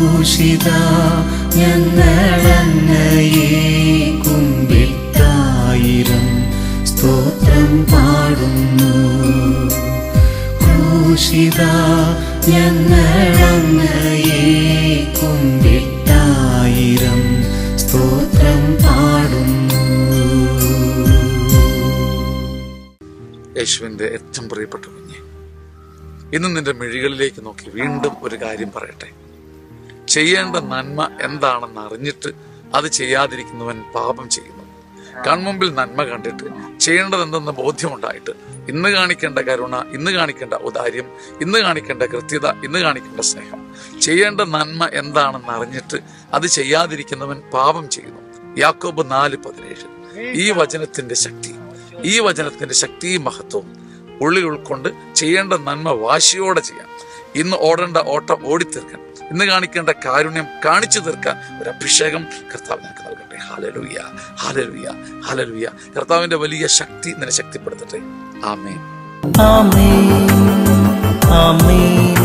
ക്രൂശിത ഞങ്ങളങ്ങയെ കുമ്പിട്ടായിരം സ്തോത്രം പാടുന്നു ക്രൂശിത ഞങ്ങളങ്ങയെ കുമ്പിട്ടായിരം സ്തോത്രം പാടുന്നു യേശുവിൻ്റെ ഏറ്റവും പ്രിയപ്പെട്ട കുഞ്ഞെ ഇന്ന് നിന്റെ മിഴികളിലേക്ക് നോക്കി വീണ്ടും ഒരു കാര്യം പറയട്ടെ ചെയ്യേണ്ട നന്മ എന്താണെന്ന് അറിഞ്ഞിട്ട് അത് ചെയ്യാതിരിക്കുന്നവൻ പാപം ചെയ്യുന്നു കൺമുമ്പിൽ നന്മ കണ്ടിട്ട് ചെയ്യേണ്ടത് എന്തെന്ന് ബോധ്യമുണ്ടായിട്ട് ഇന്ന് കാണിക്കേണ്ട കരുണ ഇന്ന് കാണിക്കേണ്ട ഉദാര്യം ഇന്ന് കാണിക്കേണ്ട കൃത്യത ഇന്ന് കാണിക്കേണ്ട സ്നേഹം ചെയ്യേണ്ട നന്മ എന്താണെന്ന് അറിഞ്ഞിട്ട് അത് ചെയ്യാതിരിക്കുന്നവൻ പാപം ചെയ്യുന്നു യാക്കോബ് നാല് പതിനേഴ് ഈ വചനത്തിന്റെ ശക്തി ഈ വചനത്തിന്റെ ശക്തിയും മഹത്വവും ഉള്ളിൽ ഉൾക്കൊണ്ട് ചെയ്യേണ്ട നന്മ വാശിയോടെ ചെയ്യാം ഇന്ന് ഓടേണ്ട ഓട്ടം ഓടിത്തീർക്കാൻ ഇന്ന് കാണിക്കേണ്ട കാരുണ്യം കാണിച്ചു തീർക്കാൻ ഒരു അഭിഷേകം കർത്താവ് നിനക്ക് നൽകട്ടെ ഹാലലുയ ഹാലലുയ ഹാലലുയ കർത്താവിന്റെ വലിയ ശക്തി നിന്നെ ശക്തിപ്പെടുത്തട്ടെ ആമേൻ ആമേൻ ആമേൻ